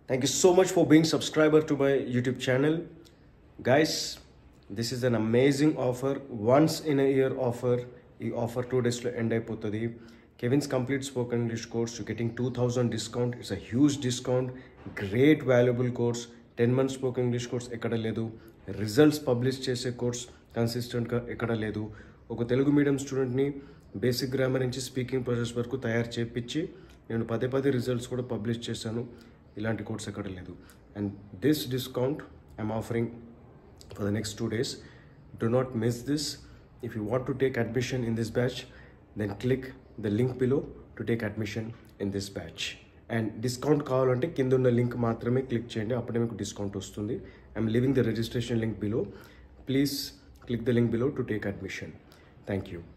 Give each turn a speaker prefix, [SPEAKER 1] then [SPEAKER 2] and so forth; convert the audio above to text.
[SPEAKER 1] Thank you so much for being subscriber to my YouTube channel. Guys, this is an amazing offer. Once in a year offer. ఈ offer two డేస్లో end అయిపోతుంది Kevin's complete spoken English course you getting two thousand discount it's a huge discount great valuable course ten months spoken English course ఎక్కడ లేదు results publish చేసే course కన్సిస్టెంట్గా ఎక్కడ లేదు ఒక తెలుగు మీడియం స్టూడెంట్ని బేసిక్ గ్రామర్ నుంచి స్పీకింగ్ ప్రాసెస్ వరకు తయారు చేపించి నేను పదే పదే రిజల్ట్స్ కూడా పబ్లిష్ చేశాను ఇలాంటి కోర్స్ ఎక్కడ లేదు and this discount I'm offering for the next two days. Do not miss this. If you want to take admission in this batch, then click the link below to take admission in this batch. And discount కావాలంటే కింద ఉన్న link మాత్రమే click చేయండి అప్పుడే మీకు discount వస్తుంది I'm living the registration link below please click the link below to take admission thank you